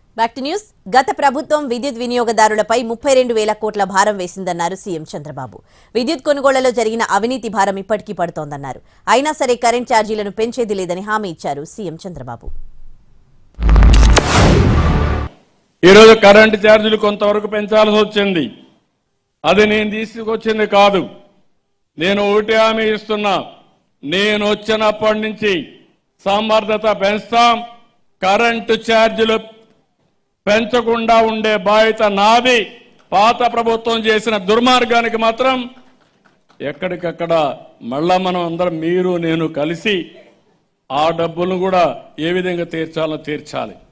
back to news గత ప్రభుత్వం విద్యుత్ వినియోగదారులపై ముప్పై రెండు వేల కోట్ల భారం వేసిందన్నారు సీఎం చంద్రబాబు విద్యుత్ కొనుగోళ్లలో జరిగిన అవినీతి భారం ఇప్పటికీ పడుతోందన్నారు అయినా సరే కరెంట్ ఛార్జీలను పెంచేది లేదని హామీ ఇచ్చారు సీఎం చంద్రబాబు ఈరోజు కరెంటు ఛార్జీలు కొంతవరకు పెంచాల్సి వచ్చింది అది నేను తీసుకొచ్చింది కాదు నేను ఒకటి హామీ ఇస్తున్నా నేను వచ్చినప్పటి నుంచి సమర్థత పెంచుతాం కరెంటు ఛార్జీలు పెంచకుండా ఉండే బాధ్యత నాది పాత ప్రభుత్వం చేసిన దుర్మార్గానికి మాత్రం ఎక్కడికక్కడ మళ్ళా మనం అందరం మీరు నేను కలిసి ఆ డబ్బులను కూడా ఏ విధంగా తీర్చాలో తీర్చాలి